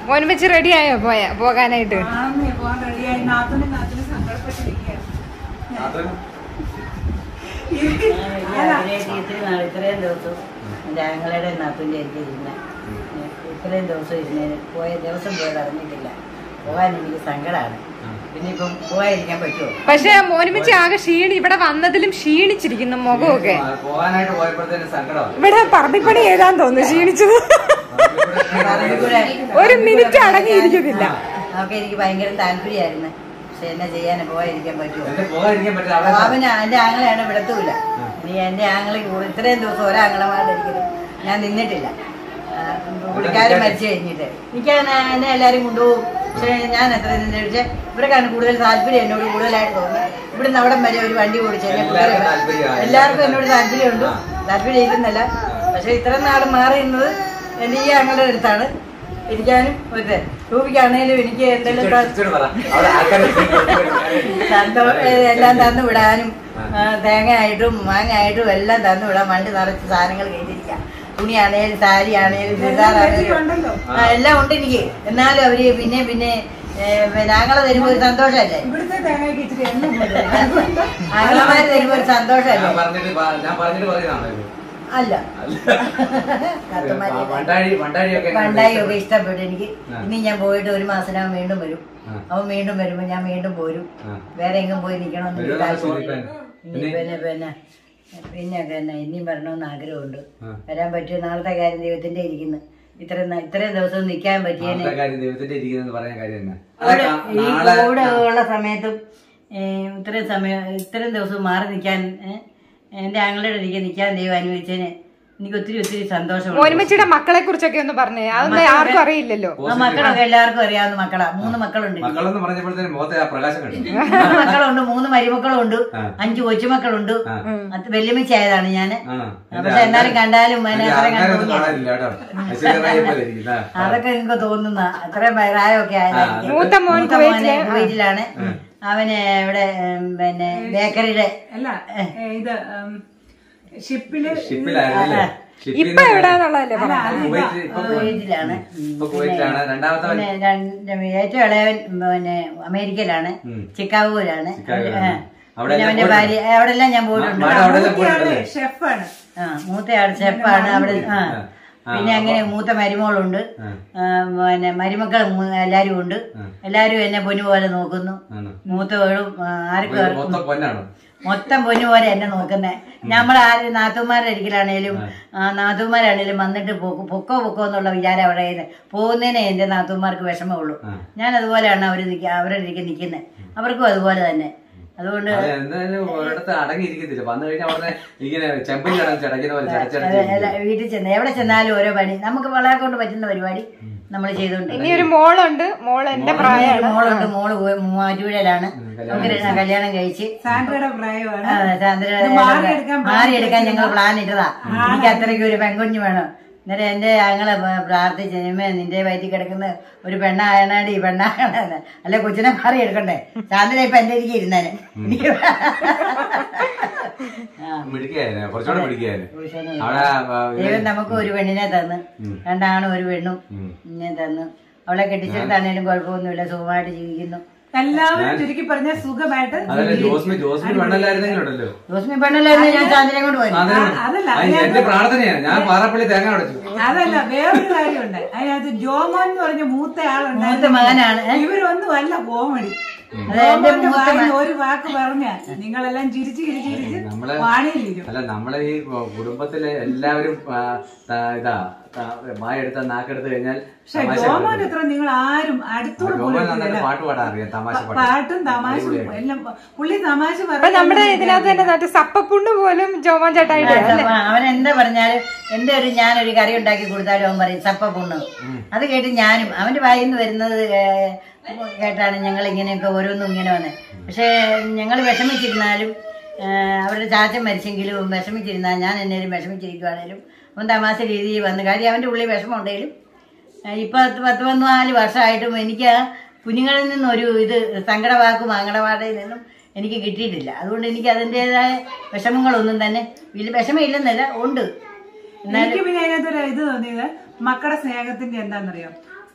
മോനും വെച്ച് റെഡി ആയോ പോയ പോകാനായിട്ട് ആണെന്നേ പോകാൻ റെഡിയായി നാത്തനും നാത്തനും സങ്കടപ്പെട്ടിരിക്കുകയാണ് ഞാൻ വലിയ ഇത്തിരി നാൾ ഇത്രയും ദിവസം എൻ്റെ ആങ്ങളുടെ നാപ്പിൻ്റെ എനിക്ക് ഇരുന്ന ഇത്രയും ദിവസം ഇരുന്നതിന് പോയ ദിവസം പോയത് അറിഞ്ഞിട്ടില്ല പോകാൻ എനിക്ക് സങ്കടമാണ് പിന്നെ ഇപ്പം പോകാതിരിക്കാൻ പറ്റുമോ പക്ഷെ മോനും വെച്ച് ആകെ ക്ഷീണി ഇവിടെ വന്നതിലും ക്ഷീണിച്ചിരിക്കുന്നു മുഖമൊക്കെ പോകാനായിട്ട് പോയപ്പോഴത്തേന് സങ്കടമാണ് ഇവിടെ പറമ്പിപ്പണി ഏതാന്ന് തോന്നുന്നു ക്ഷീണിച്ചത് പറമ്പിക്കൂടെ ഒരു മിനിറ്റ് അടങ്ങിയിരിക്കുന്നില്ല അതൊക്കെ എനിക്ക് ഭയങ്കര താല്പര്യമായിരുന്നു പക്ഷെ എന്നാ ചെയ്യാൻ പോകാതിരിക്കാൻ പറ്റുമോ എന്റെ പോകാതിരിക്കാൻ പറ്റില്ല അവിടെ അവന് എൻ്റെ ആങ്ങളെയാണ് വിടത്തുമില്ല നീ എൻ്റെ ആങ്ങളെ കൂടെ ഇത്രയും ദിവസം ഒരാങ്ങളമാരിക്കലും ഞാൻ നിന്നിട്ടില്ല ആ, പുള്ളിക്കാരൻ മരിച്ചു കഴിഞ്ഞിട്ട് എനിക്ക് അങ്ങനെ എന്നെ എല്ലാവരും കൊണ്ടുപോകും പക്ഷേ ഞാൻ എത്ര നിന്ന് പക്ഷേ ഇവർക്കാണ് കൂടുതൽ താല്പര്യം എന്നോട് കൂടുതലായിട്ട് തോന്നുന്നത് ഇവിടുന്ന് അവിടം വരെ ഒരു വണ്ടി ഓടിച്ച് എന്നെ എല്ലാവർക്കും കൊണ്ടുവരാൻ. താല്പര്യമാണ്. എല്ലാവർക്കും എന്നോട് താല്പര്യമുണ്ട് താല്പര്യം ഇല്ലെന്നല്ല പക്ഷെ ഇത്ര നാൾ മാറി നിന്നത് എൻ്റെ ഈ ആങ്ങളുടെ അടുത്താണ് ഇരിക്കാനും ഒരു രൂപയ്ക്കാണേലും എനിക്ക് എന്തെങ്കിലും ത- ഇച്ചിരി പറ. അവിടെ ആൾക്കാര് സന്തോ- എല്ലാം തന്നു വിടാനും ആ, തേങ്ങയായിട്ടും മാങ്ങയായിട്ടും എല്ലാം തന്നു വിടാൻ വണ്ടി നിറച്ച് സാധനങ്ങൾ കയറ്റിരിക്കാം തുണിയാണേലും സാരി ആണേലും ചുരിദാറാണേലും ഉണ്ടല്ലോ ആ, എല്ലാം ഉണ്ട് എനിക്ക് എന്നാലും അവര് പിന്നെ പിന്നെ ഞങ്ങളെ തരുമ്പോ ഒരു സന്തോഷമല്ലേ ഇവിടുത്തെ തേങ്ങയ്ക്ക് ഇച്ചിരി എണ്ണ കൂടുതലാണ്. ആങ്ങളമാര് തരുമ്പോ ഒരു സന്തോഷമല്ലേ ഞാൻ പറഞ്ഞിട്ട് പ- ഞാൻ പറഞ്ഞിട്ട് പറയുന്നതാണോ ഇത്? അല്ല ആ, വണ്ടാഴി വണ്ടാഴിയൊക്കെ എങ്ങനെ പണ്ടായി ഒക്കെ ഇഷ്ടപ്പെട്ടു? ഇഷ്ടപ്പെട്ടു എനിക്ക് ആ. ഇനി ഞാൻ പോയിട്ട് ഒരു മാസത്തിനകം വീണ്ടും വരും ആ. അവൻ വീണ്ടും വരുമ്പോ ഞാൻ വീണ്ടും പോരും ആ. വേറെ എങ്ങും പോയി നിൽക്കണമെന്ന് എനിക്ക് വരുമെന്നാണ് താല്പര്യമില്ല. സൂചിപ്പിക്കാൻ. ഇനി പിന്നെ പിന്നെ പിന്നെ തന്നെ ഇനിയും വരണമെന്ന് ആഗ്രഹമുണ്ട് ആ. വരാൻ പറ്റിയ നാളത്തെ കാര്യം ദൈവത്തിന്റെ ഇരിക്കുന്നു ഇത്രയും ന- ഇത്രയും ദിവസം നിൽക്കാൻ പറ്റിയതിന് നാളത്തെ കാര്യം ദൈവത്തിന്റെ ഇരിക്കുന്നെന്ന് പറയാൻ കാര്യം തന്നെ അവിടെ ഈ നാളെ കൂടെ ഉള്ള സമയത്തും ഏ, ഇത്രയും സമയം ഇത്രയും ദിവസം മാറി നിൽക്കാൻ ഏ, എന്റെ ആങ്ങളുടെ ഇടയ്ക്ക് നിൽക്കാൻ ദൈവം അനുവദിച്ചതിന് എനിക്ക് ഒത്തിരി ഒത്തിരി സന്തോഷമുണ്ട് മോനുമച്ചിയുടെ മക്കളെ കുറിച്ചൊക്കെ ഒന്ന് പറഞ്ഞേ അതൊന്നും ആർക്കും അറിയില്ലല്ലോ ആ മക്കളൊക്കെ എല്ലാവർക്കും അറിയാവുന്ന മക്കളാ മൂന്ന് മക്കളുണ്ട് എനിക്ക്. മക്കളെന്ന് പറഞ്ഞപ്പോഴത്തേന് മുഖത്തെ ആ പ്രകാശം കണ്ടു മൂന്ന് മക്കളുണ്ട് മൂന്ന് മരുമക്കളുണ്ട് ആ. അഞ്ച് കൊച്ചുമക്കളുണ്ട് ആ. അത് വെല്ലുമിച്ചായതാണ് ഞാന് ആ. പക്ഷെ എന്നാലും കണ്ടാലും അതിനെ എനിക്ക് അത്രയും അങ്ങനെ ഒന്നും തോന്നിയ കാണാനില്ല കേട്ടോ ഐശ്വര്യറായി പോലെ ഇരിക്കുന്ന. അതൊക്കെ എനിക്ക് തോന്നുന്ന അത്രയും പ്രായമൊക്കെ ആയതായിരിക്കും മൂത്ത മോൻ മൂത്ത മോനെ കുവൈറ്റിലെ- കുവൈറ്റിലാണ് അവന് ഇവിടെ ഉം, പിന്നെ ബേക്കറിയുടെ അല്ല ഏ, ഇത് ഉം, ഷിപ്പില് ഷിപ്പിലായിരുന്നില്ലേ ഷിപ്പിൽ ഇപ്പൊ എവിടാന്നുള്ളതല്ലേ പറഞ്ഞത്? കുവൈറ്റ് ഇപ്പൊ കുവൈറ്റിലാണ് ഇപ്പൊ കുവൈറ്റിലാണ് രണ്ടാമത്തെ പിന്നെ രണ്ട് ഏറ്റവും ഇളയവൻ പിന്നെ അമേരിക്കയിലാണ് ഉം. ചിക്കാഗോയിലാണ് ചിക്കാഗോയിലാണ്. ആ. അവിടെ പിന്നെ എല്ലാം അവന്റെ ഭാര്യ അവിടെ എല്ലാം ഞാൻ പോയിട്ടുണ്ട് മാഡം അവിടെ എല്ലാം മൂത്തയാള് പോയിട്ടുണ്ടല്ലേ ഷെഫാണ് ആ മൂത്തയാൾ ഷെഫാണ് അവിടെ ആ ആ. പിന്നെ അങ്ങനെ മൂത്ത മരുമകളുണ്ട് ആ. ആ, പിന്നെ മരുമക്കൾ മൂ- എല്ലാരും ഉണ്ട് ആ. എല്ലാരും എന്നെ പൊന്നു പോലെ നോക്കുന്നു ആണ്. മൂത്തവളും ആ, ആർക്കും ആർക്കും മൊത്തം പൊന്നാണോ മൊത്തം പൊന്നു പോലെ എന്നെ നോക്കുന്നേ നമ്മൾ ആര് നാത്തുമാരുടെ ഒരിക്കലാണേലും നാത്തുമാരാണേലും വന്നിട്ട് പൊക്കോ പൊക്കോ പൊക്കോ എന്നുള്ള വിചാരം അവിടെ പോകുന്നതിനെ എന്റെ നാത്തുമാർക്ക് വിഷമമുള്ളൂ ആ. ഞാൻ അതുപോലെയാണ് അവർ അവരുടെ ഇരിക്കും നിൽക്കുന്നത് അവർക്കും അതുപോലെ തന്നെ അതുകൊണ്ട് അത് എന്തായാലും ഒരിടത്ത് അടങ്ങിയിരിക്കത്തില്ല വന്നു കഴിഞ്ഞാൽ അവിടെ ഇങ്ങനെ ചെമ്പിൽ കിടന്ന് ചടയ്ക്കുന്ന പോലെ അല്ല, ചടച്ചടച്ച് വീട്ടിൽ ചെന്ന് എവിടെ ചെന്നാലും ഓരോ പണി നമുക്ക് വളരെ കൊണ്ട് പറ്റുന്ന പരിപാടി നമ്മൾ ചെയ്തുകൊണ്ട് ഇനി ഒരു മോളുണ്ട് മോള് എന്റെ പ്രായമാണ് മോളുണ്ട് മോള് പോയി മൂവാറ്റുപുഴയിലാണ് നമുക്ക് ര- കല്യാണം കഴിച്ച് സാൻഡ്രയുടെ പ്രായമാണ് ആ, ചന്ദ്ര ഇത് മാറിയെടുക്കാൻ plan മാറിയെടുക്കാൻ ഞങ്ങൾ പ്ലാൻ ഇട്ടതാ എനിക്ക് അത്രയ്ക്ക് ഒരു പെൺകുഞ്ഞ് വേണം അന്നേരം എന്റെ ഞങ്ങളെ പ്രാർത്ഥിച്ച് "നിമ്മേ, നിന്റെ വയറ്റിൽ കിടക്കുന്ന ഒരു പെണ്ണായനാടി പെണ്ണായണ അല്ല കൊച്ചിനെ മാറിയെടുക്കണ്ടേ ചാന്ദ്ര ഇപ്പൊ എന്റെ ഇരിക്കും ഇരുന്നേനെ എനിക്ക് ആ, മിടിക്കായിരുന്നു കുറച്ചുകൂടെ മിടിക്കായിരുന്നു പുരുഷനെ അവിടെ ആ, ഇത് ദൈവം നമുക്ക് ഒരു പെണ്ണിനെ തന്ന് രണ്ടാണും ഒരു പെണ്ണും ഉം. ഇന്നെ തന്നു അവളെ കെട്ടിച്ചെടുത്താണേലും കുഴപ്പമൊന്നുമില്ല സുഖമായിട്ട് ജീവിക്കുന്നു എല്ലാവരും ചുരുക്കി പറഞ്ഞ സുഖമായിട്ട് അതല്ല ജോസ്മി ജോസ്മി പെണ്ണല്ലായിരുന്നെങ്കിലുണ്ടല്ലോ ജോസ്മി പെണ്ണല്ലായിരുന്നു ഞാൻ ചാന്ദ്രനെ കൊണ്ട് പോയി അതിനാണ്. അതല്ല, അത് എന്റെ പ്രാർത്ഥനയാണ് ഞാൻ പാറപ്പള്ളി തേങ്ങ അടച്ചു അതല്ല വേറൊരു കാര്യമുണ്ട് അതിനകത്ത് ജോമോൻ എന്ന് പറഞ്ഞ മൂത്ത ആളുണ്ട് മൂത്ത മകനാണ് ഏ? ഇവരൊന്നും അല്ല കോമഡി അത് എന്റെ ജോമോന്റെ മൂത്ത വായിൽ ഒരു വാക്ക് പറഞ്ഞ നിങ്ങളെല്ലാം ചിരിച്ച് ചിരിച്ച് ചിരിച്ച് നമ്മള് വാണിയിലിരിക്കും അല്ല നമ്മളെ ഈ കുടുംബത്തിലെ എല്ലാവരും ആ, ത- ഇതാ വായെടുത്ത നാക്കെടുത്ത് കഴിഞ്ഞാൽ പക്ഷെ തമാശ ജോമോൻ കളിക്കും. എത്ര നിങ്ങൾ ആരും അടുത്തൂടെ ജോമോൻ പോലും നന്നായിട്ട് എത്തില്ല. പാട്ട് പാടാൻ അറിയാം തമാശ പ- പാട്ട് പാട്ടും തമാശയും എല്ലാം പുള്ളി തമാശ അപ്പൊ പറയാൻ നമ്മുടെ ഇതിനകത്ത് തന്നെ മറ്റേ സപ്പപ്പുണ്ണ് പോലും ജോമോൻ ചേട്ടായിട്ട് ആ, അവൻ എന്താ പറഞ്ഞാലും എന്റെ ഒരു ഞാനൊരു കറി ഉണ്ടാക്കി കൊടുത്താലും അവൻ പറയും സപ്പ പുണ്ണ് അത് കേട്ട് ഞാനും അവന്റെ വായിൽ നിന്ന് വരുന്നത് ഏ, കേട്ടാണ് ഞങ്ങൾ ഇങ്ങനെയൊക്കെ ഓരോന്നും ഇങ്ങനെ വന്നത് പക്ഷേ ഞങ്ങൾ വിഷമിച്ചിരുന്നാലും ഏ, അവരുടെ ചാച്ചൻ മരിച്ചെങ്കിലും വിഷമിച്ചിരുന്നാൽ ഞാൻ എന്നേലും വിഷമിച്ചിരിക്കുവാണേലും അവൻ തമാശ രീതിയിൽ വന്ന് കാര്യം അവന്റെ ഉള്ളിൽ വിഷമം ഉണ്ടെങ്കിലും ഇപ്പൊ പത്ത് പത്ത് പതിനാല് വർഷമായിട്ടും എനിക്ക് ആ കുഞ്ഞുങ്ങളിൽ നിന്നൊരു ഇത് സങ്കടവാക്കും അങ്കടവാടയിൽ നിന്നും എനിക്ക് കിട്ടിയിട്ടില്ല അതുകൊണ്ട് എനിക്ക് അതിൻ്റെതായ വിഷമങ്ങളൊന്നും തന്നെ വലിയ വിഷമമില്ലെന്നല്ല ഉണ്ട് എനിക്ക് പിന്നെ അതിനകത്തൊരു ഇത് തോന്നിയത് മക്കളുടെ സ്നേഹത്തിന്റെ എന്താണെന്നറിയോ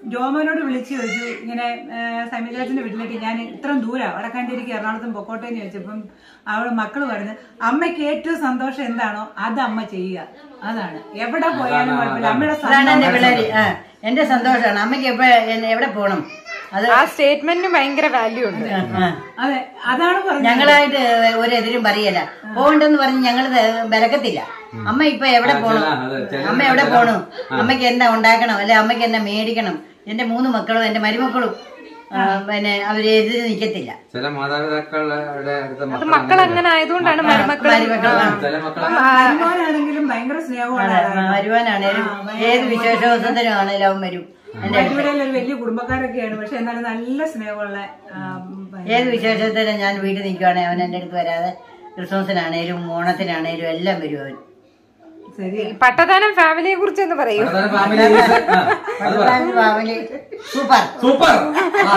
ജോമോനോട് വിളിച്ചു ചോദിച്ചു ഇങ്ങനെ സമീരാജന്റെ വീട്ടിലേക്ക് ഞാൻ ഇത്രയും ദൂരം വടക്കാഞ്ചേരിക്ക് എറണാകുളത്തും പൊക്കോട്ടെ എന്ന് ചോദിച്ചപ്പം അവള് മക്കള് പറഞ്ഞു അമ്മയ്ക്ക് ഏറ്റവും സന്തോഷം എന്താണോ അത് അമ്മ ചെയ്യുക അതാണ് എവിടെ പോയാലും കുഴപ്പമില്ല അമ്മയുടെ അതാണ് എന്റെ സന്തോഷം പിള്ളേര് ആ എന്റെ സന്തോഷമാണ് അമ്മയ്ക്ക് എപ്പോ എന്നെ എവിടെ പോണം അത് ആ സ്റ്റേറ്റ്മെന്റിന് ഭയങ്കര വാല്യൂ ഉണ്ട് ആ. അതെ അതാണ് പറഞ്ഞത് ഞങ്ങളായിട്ട് ഒരു എതിരും പറയല പോകണ്ടെന്ന് പറഞ്ഞ് ഞങ്ങൾ ബലക്കത്തില്ല അമ്മ ഇപ്പൊ എവിടെ പോണം അതെ, ചില- അമ്മ എവിടെ പോണു അമ്മയ്ക്ക് എന്താ ഉണ്ടാക്കണം അല്ലെ അമ്മയ്ക്ക് എന്താ മേടിക്കണം എന്റെ മൂന്ന് മക്കളും എന്റെ മരുമക്കളും ആ, പിന്നെ അവര് എതിര് നിക്കത്തില്ല ചില മാതാപിതാക്കളുടെ അടുത്ത അത് മക്കൾ മക്കൾ അങ്ങനെ ആയതുകൊണ്ടാണ് മരുമക്കൾ മരുമക്കൾ ചില മക്കൾ മരുമോനാണെങ്കിലും ഭയങ്കര സ്നേഹമാണ് വരുവാനാണേലും ഏത് വിശേഷ ദിവസത്തിനും ആണേലും അവൻ വരും എന്റെ അടുത്ത്. ഇവിടെ ഒരു വലിയ കുടുംബക്കാരൊക്കെയാണ് പക്ഷെ എന്നാലും നല്ല സ്നേഹമുള്ള ആ, ഭയങ്കര- ഏത് വിശേഷത്തിനും ഞാൻ വീട്ടിൽ നിൽക്കുവാണെങ്കിൽ അവൻ എന്റെ അടുത്ത് വരാതെ ക്രിസ്മസിനാണേലും ഓണത്തിനാണേലും എല്ലാം വരും അവൻ ശരി ഈ പട്ടദാനം ഫാമിലിയെ കുറിച്ച് എന്ന് പറയൂ പ്രധാന ഫാമിലി ആ, അത് പറ. ഫാമിലി സൂപ്പർ സൂപ്പർ ആ,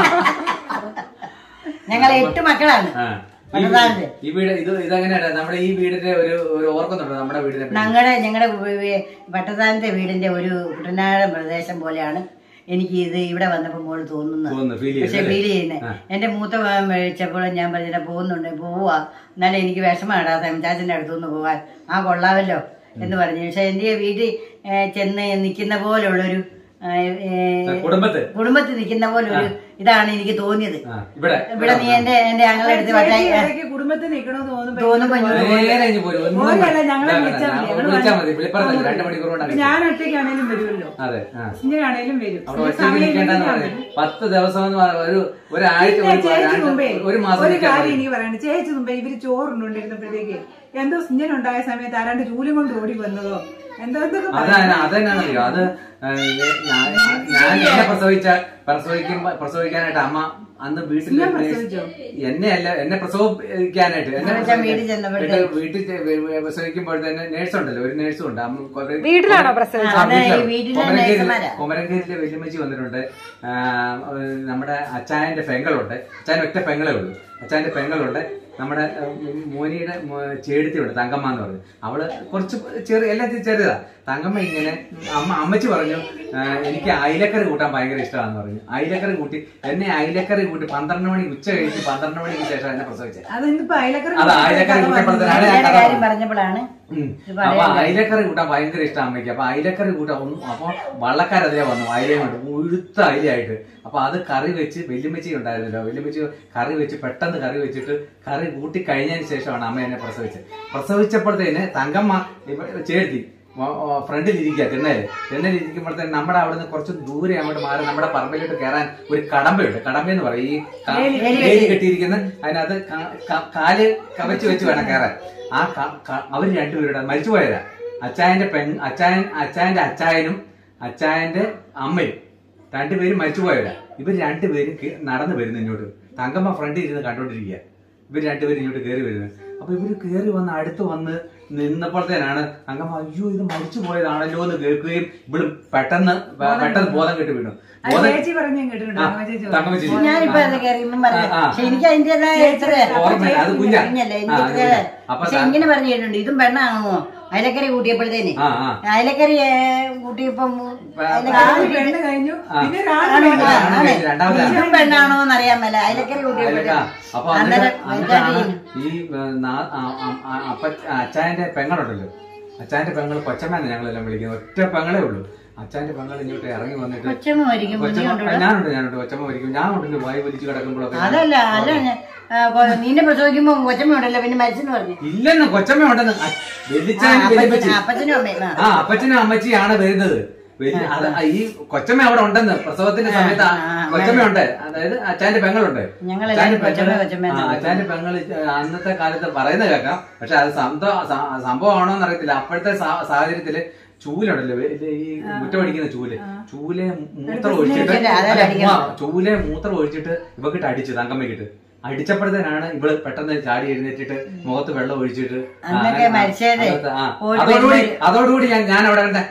ഞങ്ങൾ എട്ട് മക്കളാണ് ആ. ഈ വീ- ഈ വീട് ഇത് ഇതെങ്ങനെയാണ് നമ്മുടെ ഈ വീടിന്റെ ഒരു ഒരു ഓർക്കുന്നുണ്ടോ നമ്മുടെ വീടിനെ പറ്റി? ഞങ്ങളുടെ ഞങ്ങളുടെ പട്ടത്താനത്തെ വീടിന്റെ ഒരു കുട്ടനാടൻ പ്രദേശം പോലെയാണ് എനിക്ക് ഇത് ഇവിടെ വന്നപ്പോൾ മോള് തോന്നുന്നത് തോന്നുന്നു, feel ചെയ്യുന്നു പക്ഷെ അല്ലേ? ഫീൽ ചെയ്യുന്നത് എന്റെ മൂത്ത മകൻ വിളിച്ചപ്പോൾ ഞാൻ പറഞ്ഞിട്ട് പോകുന്നുണ്ട് പോവാ എന്നാലും എനിക്ക് വിഷമാടാ ചാച്ചന്റെ അടുത്തുനിന്ന് പോവാൻ ആ കൊള്ളാമല്ലോ എന്ന് പറഞ്ഞു പക്ഷെ എന്റെ വീട്ടിൽ ഏ, ചെന്ന് നിൽക്കുന്ന പോലുള്ളൊരു ഏ, ഏ, കുടുംബത്ത് കുടുംബത്തിൽ നിൽക്കുന്ന പോലൊരു ഇതാണ് എനിക്ക് തോന്നിയത് ആ, ഇവിടെ ഇവിടെ നീ എന്റെ എന്റെ ഞങ്ങളുടെ അടുത്ത് ചേച്ചി വട്ടായി ഇടയ്ക്ക് കുടുംബത്തിൽ നിൽക്കണമെന്ന് തോന്നുമ്പോ തോന്നുമ്പോ ഞാൻ നേരെ ഇങ്ങ് പോരും. ഒന്നും ഓരല്ല ഞങ്ങളെ ഇതാ, വിളിച്ചാൽ മതി. ഞാൻ ഞങ്ങള് വിളിച്ചാൽ വന്ന് മതി വിളിപ്പറഞ്ഞു രണ്ട് മണിക്കൂർ കൊണ്ടാണ് ഞാൻ ഒറ്റയ്ക്കാണേലും വരുമല്ലോ അതെ ആ ഇങ്ങനെയാണേലും വരും അവിടെ ഒറ്റയ്ക്ക് നിൽക്കേണ്ടെന്ന് പറഞ്ഞു പത്ത് ദിവസം എന്ന് പറഞ്ഞ ഒരു ഒരാഴ്ച പിന്നെ ഒരു ചേച്ചി രണ്ട് മുമ്പേ ഒരു മാസം ഒരു നിൽക്കാൻ കാര്യം മതി. എനിക്ക് പറയണം ചേച്ചി മുമ്പേ ഇവര് ചോറുണ്ടോണ്ടിരുന്നപ്പോഴത്തേക്ക് എന്തോ ഇങ്ങനെ ഉണ്ടായ സമയത്ത് ആരാണ്ട് ചൂലും കൊണ്ട് ഓടി വന്നതോ എന്തോ എന്തൊക്കെ അതാണ് അതെന്നാണെന്നറിയോ അത് ഏ, ഞാൻ ഞാൻ എന്നെ പ്രസവിച്ച പ്രസവിക്കുമ്പോ പ്രസവിക്കാനായിട്ട് അമ്മ അന്ന് വീട്ടിൽ ഞാൻ പ്രസവിച്ചോ? എന്നെ അല്ല എന്നെ പ്രസവിക്കാനായിട്ട് എന്നെ ഞാൻ വീട്ടിൽ ചെന്നപ്പോഴത്തേക്ക് എന്നിട്ട് വീട്ടിൽ ചെ- വെ- വെ- പ്രസവിക്കുമ്പോൾ തന്നെ നേഴ്സ് ഉണ്ടല്ലോ ഒരു നേഴ്സും ഉണ്ട് അമ്മ കുറെ- വീട്ടിലാണോ പ്രസവിച്ചത്? അതെ, ഈ വീട്ടിലെ നേഴ്സുമാരാ. കൊമരങ്കേരിലെ വല്യമ്മച്ചി വന്നിട്ടുണ്ട് ആ, ഏഹ് നമ്മുടെ അച്ചായന്റെ പെങ്ങളുണ്ട് അച്ചായൻ ഒറ്റ പെങ്ങളേ ഉള്ളൂ അച്ചായന്റെ പെങ്ങളുണ്ട് നമ്മുടെ ഏഹ്, മോനിയുടെ മോ- ചേടത്തിയുണ്ട് തങ്കമ്മ എന്ന് പറഞ്ഞു അവള് കുറച്ച് ചെറിയ എല്ലാം ചെറിയതാ തങ്കമ്മ ഇങ്ങനെ അമ്മ അമ്മച്ചി പറഞ്ഞു ആ, എനിക്ക് അയിലക്കറി കൂട്ടാൻ ഭയങ്കര ഇഷ്ടമാണെന്ന് പറഞ്ഞു അയിലക്കറി കൂട്ടി എന്നെ അയിലക്കറി കൂട്ടി പന്ത്രണ്ട് മണി ഉച്ച കഴിഞ്ഞ് പന്ത്രണ്ട് മണിക്ക് ശേഷം എന്നെ പ്രസവിച്ചത് അത് ഇന്നിപ്പോ അയലക്കറി അത് അയിലക്കറി കൂട്ടപ്പെടുത്തലാണ് ഞാൻ അയിലയുടെ കഥ കാര്യം പറഞ്ഞത്. പറഞ്ഞപ്പോഴാണ് ഉം. ഇത് അപ്പൊ പറയാൻ അയിലക്കറി കൂട്ടാൻ ഭയങ്കര ഇഷ്ടം അമ്മയ്ക്ക് അപ്പൊ അയിലക്കറി കൂട്ടാൻ ഒന്നും അപ്പൊ വള്ളക്കാരതിലെ വന്നു അയിലയും കൊണ്ട് മുഴുത്ത അയിലയായിട്ട് അപ്പൊ അത് കറി വെച്ച് വല്യമ്മച്ചി ഉണ്ടായിരുന്നല്ലോ വല്യമ്മച്ചി കറി വെച്ച് പെട്ടെന്ന് കറി വെച്ചിട്ട് കറി കൂട്ടി കഴിഞ്ഞതിന് ശേഷമാണ് അമ്മ എന്നെ പ്രസവിച്ചത് പ്രസവിച്ചപ്പോഴത്തേന് തങ്കമ്മ ഇവ- ചേർത്തി ഫ്രണ്ടിൽ ഇരിക്കുക തിണ്ണയില് തിണ്ണയിൽ ഇരിക്കുമ്പോഴത്തേന് നമ്മുടെ അവിടുന്ന് കുറച്ച് ദൂരെ അങ്ങോട്ട് മാറി നമ്മുടെ പറമ്പിലോട്ട് കയറാൻ ഒരു കടമ്പയുണ്ട് കടമ്പ എന്ന് പറയും ഈ ക- വേലി കെട്ടിയിരിക്കുന്ന അതിനകത്ത് കാ- ക- കാല് കവച്ച് വെച്ച് വേണം കയറാൻ ആ ക- ക- അവര് രണ്ടുപേരുടെ മരിച്ചുപോയതാ അച്ചായന്റെ പെൺ അച്ചായൻ അച്ചായന്റെ അച്ചായനും അച്ചായന്റെ അമ്മയും രണ്ടുപേരും മരിച്ചുപോയവരാ ഇവർ രണ്ടുപേരും കേ- നടന്നു വരുന്നു ഇങ്ങോട്ട് തങ്കമ്മ ഫ്രണ്ടിൽ ഇരുന്ന് കണ്ടോണ്ടിരിക്കുക ഇവർ രണ്ടുപേരും ഇങ്ങോട്ട് കയറി വരുന്നത് അപ്പൊ ഇവര് കയറി വന്ന് അടുത്ത് വന്ന് നിന്നപ്പോഴത്തേനാണ് തങ്കമ്മ അയ്യോ ഇത് മരിച്ചു പോയതാണല്ലോ എന്ന് കേൾക്കുകയും ഇവളും പെട്ടെന്ന് പെ- പെട്ടെന്ന് ബോധം കെട്ട് വീണു അത് ബോധം ചേച്ചി പറഞ്ഞു ഞാൻ കേട്ടിട്ടുണ്ട് ആ, അമ്മ ചേച്ചി തങ്കമ്മ ചേച്ചി ഞാനിപ്പോ അത് കയറിയപ്പം പറഞ്ഞു ആ, ആ. പക്ഷെ എനിക്ക് അതിന്റേതായ ഇത്ര ഓർമ്മയില്ല അത് കുഞ്ഞാ കുഞ്ഞല്ലേ ആ, എനിക്ക് അത് ഇത്ര കുഞ്ഞാ. അപ്പൊ പക്ഷെ ത- ഇങ്ങനെ പറഞ്ഞു കേട്ടിട്ടുണ്ട് ഇതും പെണ്ണാണോ അയലക്കറി കൂട്ടിയപ്പോഴത്തേന് ആ ആ അയലക്കറി ഏ, കൂട്ടിയപ്പം അയലക്കറി ആദ്യം കൂട്ടിയിട്ട് പെണ്ണ് കഴിഞ്ഞു ആ. പിന്നെ ഒരാള് ആണോ? കഴിഞ്ഞു. ആ, ആണ് ആണ്. രണ്ടാമത് ഇതും പെണ്ണാണോ എന്ന് അറിയാൻ മേല അയലക്കറി അയലക്ക. കൂട്ടിയപ്പോഴത്തേന് അപ്പൊ എന്നിട്ട് അന്നേരം എന്നിട്ടാണ് ഇതാക്കി. ഈ ഏ, നാ- ആ, ആ, ആ, അപ്പ അച്ചായന്റെ പെങ്ങളുണ്ടല്ലോ അച്ചായന്റെ പെങ്ങൾ കൊച്ചമ്മേന്ന് ഞങ്ങളെല്ലാം വിളിക്കുന്നത് ഒറ്റ പെങ്ങളേ ഉള്ളൂ അച്ചായന്റെ പെങ്ങൾ ഇങ്ങോട്ട് ഇറങ്ങി വന്നിട്ട് കൊച്ചമ്മ മരിക്കും കൊച്ചമ്മ ബുദ്ധിമുട്ടുള്ള ഞാനുണ്ട് ഞാനുണ്ട് കൊച്ചമ്മ മരിക്കും ഞാൻ ഉണ്ടല്ലോ വായി വലിച്ചു കിടക്കുമ്പോഴൊക്കെ അതല്ല അല്ല ഞാൻ, ആ, കൊ- നിന്നെ പ്രസവിക്കുമ്പോ കൊച്ചമ്മ ഉണ്ടല്ലോ പിന്നെ മരിച്ചെന്ന് പറഞ്ഞു ഇല്ലെന്ന് കൊച്ചമ്മ ഉണ്ടെന്ന് അ- വെല്ലിച്ചായനും വെല്ലിപ്പച്ചി അപ്പച്ചനും അമ്മയും ആ. ആ അപ്പച്ചനും അമ്മച്ചിയാണ് വരുന്നത് വലിയ- അത് ഈ കൊച്ചമ്മ അവിടെ ഉണ്ടെന്ന് പ്രസവത്തിന്റെ സമയത്ത് ആ ആ, ആ, കൊച്ചമ്മ ഉണ്ട് അതായത് അച്ചാന്റെ പെങ്ങളുണ്ട് ഞങ്ങളെല്ലാവരും അച്ചാന്റെ കൊച്ചമ്മ, പെങ്ങള് കൊച്ചമ്മ ആ, അച്ചാന്റെ പെങ്ങള് അന്നത്തെ കാലത്ത് പറയുന്നത് കേൾക്കാം പക്ഷെ അത് സംഭവ സ- സംഭവമാണോ എന്നറിയത്തില്ല അപ്പോഴത്തെ സാ- സാഹചര്യത്തില് ചൂലുണ്ടല്ലോ വേ- ഇത് ഈ മുറ്റമടിക്കുന്ന ചൂല് ചൂലെ മൂത്രം ഒഴിച്ചിട്ട് അതെ, അതെ, അല്ല, അടിക്കണം. ആ, ചൂലെ മൂത്രം ഒഴിച്ചിട്ട് ഇവക്കിട്ട് അടിച്ചു തങ്കമ്മക്കിട്ട് അടിച്ചപ്പോഴത്തേനാണ് ഇവള് പെട്ടെന്ന് ചാടി എഴുന്നേറ്റിട്ട് മുഖത്ത് വെള്ളം ഒഴിച്ചിട്ട് ആ, അന്നൊക്കെ അങ്ങനെ- മരിച്ചതേ. അകത്ത് ആ. ഓടി അതോടുകൂടി വരുമ്പോ- അതോടുകൂടി ഞാൻ ഞാൻ അവിടെ കണ്ട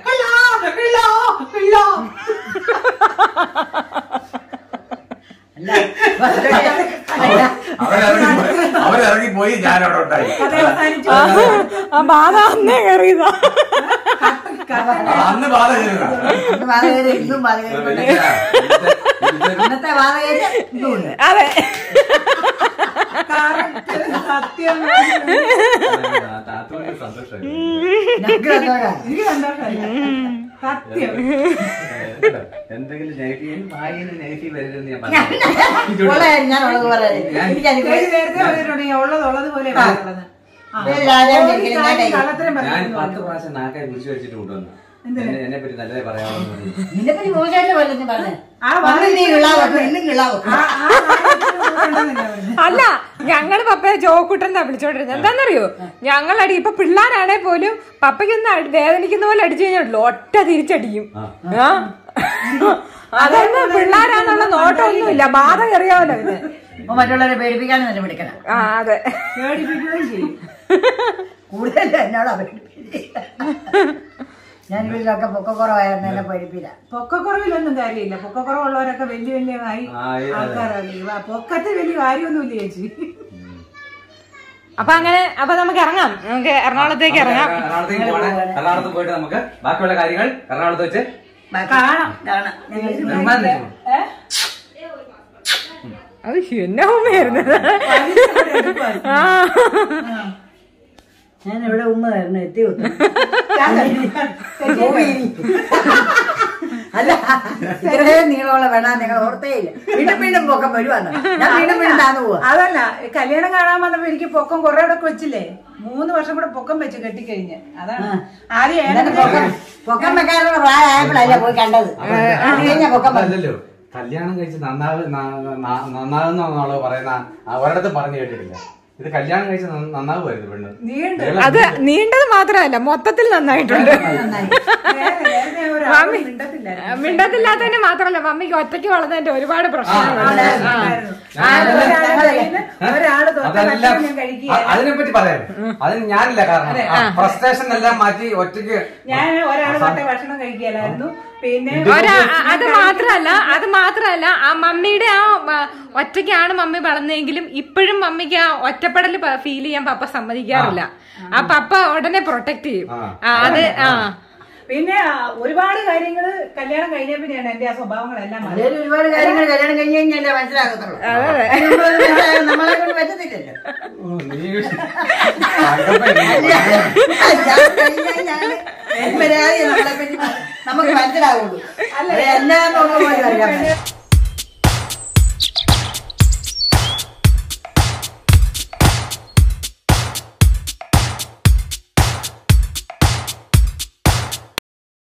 ഹലോ ഹലോ ഹലോ അല്ല അവരിറങ്ങി അവരിറങ്ങി പോയി ഞാൻ അവിടെ ഉണ്ടായി കഥ അവസാനിച്ചു ആ ബാധ അന്നേ കയറിയതാ അന്ന് ബാധ ചെയ്തതാ. അന്ന് വാതകേരി ഇന്നും വാതകേരി ഉണ്ട്. ഇന്നത്തെ വാതകേരി ഇന്നും ഉണ്ട് അതെ കറക്റ്റ് സത്യം താത്തോക്ക് സന്തോഷമായി ഞങ്ങൾക്ക് സന്തോഷമാണ്. എനിക്ക് സന്തോഷമല്ല സത്യം എന്തെങ്കിലും നെഗറ്റീവ് ഭാര്യന് നെഗറ്റീവ് വരരുതെന്ന് ഞാൻ പറഞ്ഞു ഉള്ള ഞാൻ ഉള്ളത് പറയാം എനിക്കത് ചേച്ചി നേരത്തെ പറഞ്ഞിട്ടുണ്ട് ഞാൻ ഉള്ളത് ഉള്ളത് പോലെ പറയുന്നത് ആ. ഒരു രാജാവിന്റെ ഇരിക്കലും ഞാൻ കാര്യം കള്ളത്തരം ഞാൻ പറയുന്നു പത്ത് പ്രാവശ്യം നാക്കായി കുറിച്ച് വെച്ചിട്ട് കൊണ്ടുവന്നു എന്നെ എന്നെ പറ്റി നല്ലതേ പറയാമെന്ന് പറഞ്ഞു നിന്നെപ്പറ്റി മോശമായിട്ട് വല്ലതും പറഞ്ഞു ആ അന്ന് നീ കിള്ളാവ് വെക്കും ഇന്നും കിള്ളാവ് വെക്കും ആ ആ ഉണ്ടെന്നല്ലേ പറഞ്ഞത്. അല്ല ഞങ്ങള് പപ്പയെ ജോക്കുട്ടെന്നാ വിളിച്ചോണ്ടിരുന്നത് എന്താന്നറിയോ ഞങ്ങളടി ഇപ്പൊ പിള്ളേരാണെ പോലും പപ്പയ്ക്കൊന്ന് അടി- വേദനിക്കുന്ന പോലെ അടിച്ചു കഴിഞ്ഞാൽ ഒറ്റ തിരിച്ചടിക്കും ആ അതൊന്നും പിള്ളേരാന്നുള്ള നോട്ടമൊന്നുമില്ല ബാധ കയറിയാവല്ലോ പിന്നെ അപ്പൊ മറ്റുള്ളവരെ പേടിപ്പിക്കാനും തന്നെ പിടിക്കണം ആ അതെ പേടിപ്പിക്കുകയും ചെയ്യും കൂടുതൽ എന്നോടാ പേടിപ്പിക്കുക ഞാൻ വീട്ടിലൊക്കെ പൊക്കക്കുറവായിരുന്നു എന്നെ പേടിപ്പില്ല പൊക്കക്കുറവിലൊന്നും കാര്യമില്ല പൊക്കക്കുറവുള്ളവരൊക്കെ വലിയ വലിയ കാര്യം ആ, ഈ അതെ. ആൾക്കാരാണ് പൊക്കത്തിൽ വലിയ കാര്യമൊന്നുമില്ല ചേച്ചി അപ്പൊ അങ്ങനെ അപ്പൊ നമുക്ക് ഇറങ്ങാം നമുക്ക് എറണാകുളത്തേക്ക് ഇറങ്ങാം എറണാകുളത്തേക്ക് പോകണേ എറണാകുളത്ത് പോയിട്ട് നമുക്ക് ബാക്കിയുള്ള കാര്യങ്ങൾ എറണാകുളത്ത് വെച്ച് കാണാം കാണാം ഞങ്ങൾ നിർമ്മാണം വെച്ചു. അത് എന്നെ ഉമ്മയായിരുന്നു ആ ഞാൻ ഇവിടെ ഉമ്മ തരണം എത്തി ഒത്തു അല്ല ഇത്രയും നീളമുള്ള വേണ നിങ്ങൾ ഓർത്തേ ഇല്ല വീണ്ടും വീണ്ടും പൊക്കം വരുവാന്ന് ഞാൻ വീണ്ടും വീണ്ടും താന്നു പോവാ അതല്ല കല്യാണം കാണാൻ വന്നപ്പോ എനിക്ക് പൊക്കം കുറെ ഇവിടെ വെച്ചില്ലേ മൂന്ന് വർഷം കൂടെ പൊക്കം വെച്ച് കെട്ടിക്കഴിഞ്ഞ് അതാണ് ആദ്യം എന്നിട്ട് ഏതൊക്കെ പൊക്കം പൊക്കം വെക്കാനുള്ള പ്രായമായപ്പോഴല്ല പോയി കണ്ടത് അത് കഴിഞ്ഞാ പൊക്കം വന്നു. അതല്ലല്ലോ കല്യാണം കഴിച്ച് നന്നാവ് നന്നാകുന്ന പറയുന്ന ആ ഒരിടത്തും പറഞ്ഞു കേട്ടിട്ടില്ല ഇത് കല്യാണം കഴിച്ച് നന്ന- നന്നാവുമായിരുന്നു പെണ്ണ് നീണ്ട് അത് നീണ്ടത് മാത്രമല്ല മൊത്തത്തിൽ നന്നായിട്ടുണ്ട് നന്നായി നേരെ നേരത്തെ ഒരു ആളും മിണ്ടത്തില്ലായിരുന്നു. മിണ്ടത്തില്ലാത്തതിന് മാത്രമല്ല മമ്മിക്ക് ഒറ്റയ്ക്ക് വളർന്നതിന്റെ ഒരുപാട് പ്രശ്നങ്ങളുണ്ട് ഉണ്ടായിരുന്നു. ആ, ഒരാള് കയ്യിന്ന് ഒരാള് തൊട്ട അതെല്ലാം ഭക്ഷണം ഞാൻ കഴിക്കുകയാണ് അതിനെ പറ്റി പറയാം അതിന് ഞാനില്ല കാരണം ഫ്രസ്ട്രേഷൻ എല്ലാം മാറ്റി ഒറ്റയ്ക്ക് ഞാൻ ഒരാള് തൊട്ട ഭക്ഷണം കഴിക്കലായിരുന്നു പിന്നെ ഒരാ അ- അത് മാത്രല്ല അത് മാത്രല്ല ആ മമ്മിയുടെ ആ മ- ഒറ്റയ്ക്കാണ് മമ്മി വളർന്നെങ്കിലും ഇപ്പോഴും മമ്മിക്ക് ആ ഒറ്റപ്പെടൽ ഫീൽ ചെയ്യാൻ പപ്പ സമ്മതിക്കാറില്ല ആ പപ്പ ഉടനെ പ്രൊട്ടക്ട് ചെയ്യും ആ. ആ, അത് ആ പിന്നെ ആ, ഒരുപാട് കാര്യങ്ങള് കല്യാണം കഴിഞ്ഞ പിന്നെയാണ് എന്റെ ആ സ്വഭാവങ്ങളെല്ലാം മാറിയത്. അതിൽ ഒരുപാട് കാര്യങ്ങൾ കല്യാണം കഴിഞ്ഞ് കഴിഞ്ഞല്ലേ മനസ്സിലാകത്തുള്ളൂ നമ്മളത് മനസ്സിലാകാൻ നമ്മളെ കൊണ്ട് പറ്റത്തില്ലല്ലോ ഓ, നീ തങ്കപ്പൻ നീ ഞാൻ കഴിഞ്ഞ് കഴിഞ്ഞാല് പരാതി നമ്മളെ പറ്റി നമുക്ക് മനസ്സിലാവുള്ളൂ അല്ല എന്നാന്നുള്ളത് പോലും അറിയാൻ പറ്റില്ല.